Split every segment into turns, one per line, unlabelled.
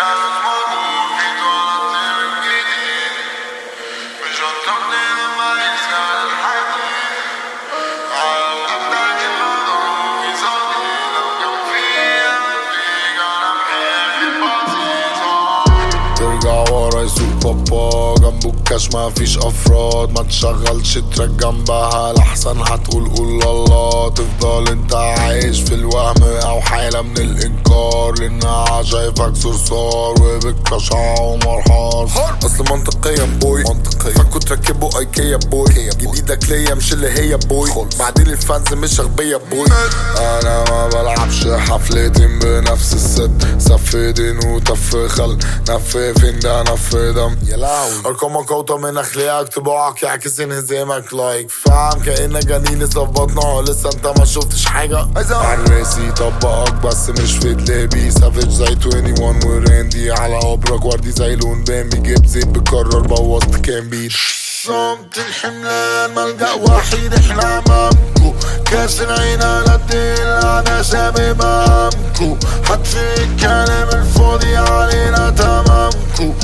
كانت موجود في دولة الجديد مش هتقضي لما يسأل الحديد على الأبدان الموضوع في صوتي لو كان في قلبي كان محيي البسيط
ترجع ورا يسوق بابا جنبه الكاش ما فيش افراد ما تشغلش تراك جنبها الاحسن هتقول قول الله تفضل انت عايش في الوهم او حالة من الانكار لانها شايفك صرصار وبكراش عمر حار اصل منطقيا بوي منطقيا فكوا تركبوا ايكيا بوي جديدك ليا مش اللي هي بوي بعدين الفانز مش اغبية بوي انا ما بلعبش حفلتين بنفس الست سف دين وتف خل نف فين ده نف دم يا لهوي ارقامك اوطى من اخلاقك طباعك يعكس انهزامك لايك فاهم كانك جنين لسه في بطنها لسه انت ما شفتش حاجه عراسي طبقك بس مش في دلابي سافج زي 21 وراندي على ابرك وردي زي لون بامبي جيب زيت بكرر بوظت كام بيت صمت الحملان ملجأ وحيد احنا امامكو كاس العين على الدين انا سامي مامكو حط في الكلام الفاضي علينا تمامكو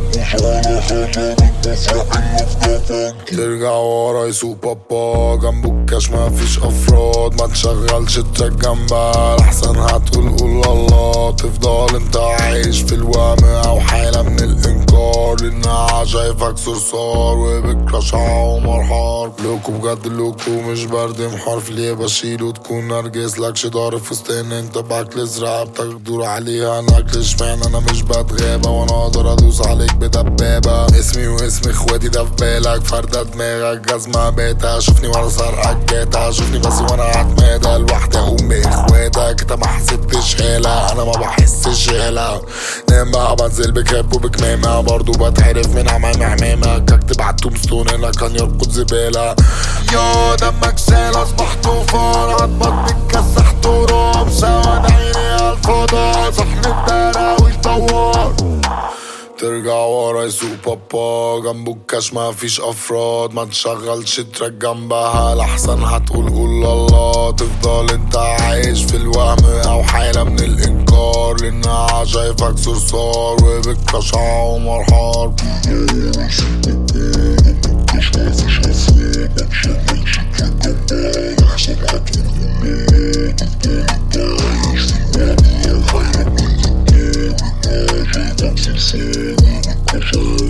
ترجع ورا يسوق بابا جنبه الكاش ما فيش افراد ما تشغلش تراك جنبها الاحسن هتقول قول الله تفضل انت عايش في الوهم او حالة من الانكار لانها شايفك صرصار وبكراش عمر حار لوكو بجد لوكو مش بردم حرف ليه بشيله تكون نرجس لكش ضارب فستان انت باكلس رقبتك دور عليها ناكل اشمعنى انا مش بتغابة وانا اقدر ادوس عليك بدبابة اسمي واسم اخواتي ده في بالك فردة دماغك جزمة باتا شوفني ورا سرقك جاتا شوفني بس وانا عتمادة لوحدي اقوم باخواتك انت ما حسيتش هالة انا ما بحسش هالة نام بقى بنزل بكاب وبكمامة برضو بتعرف من عمام عمامك اكتب على التومستون هنا كان يرقد زبالة يا دمك سال اصبح طوفان عضمك بتكسح تراب سواد عيني على الفضاء صحن الدراويش دوار ترجع ورا يسوق بابا جنبه الكاش ما فيش افراد ما تشغلش تراك جنبها الاحسن هتقول قول الله تفضل انت عايش في الوهم او حالة من الانكار لانها شايفك صرصار وبكراش عمر حار
Thank you.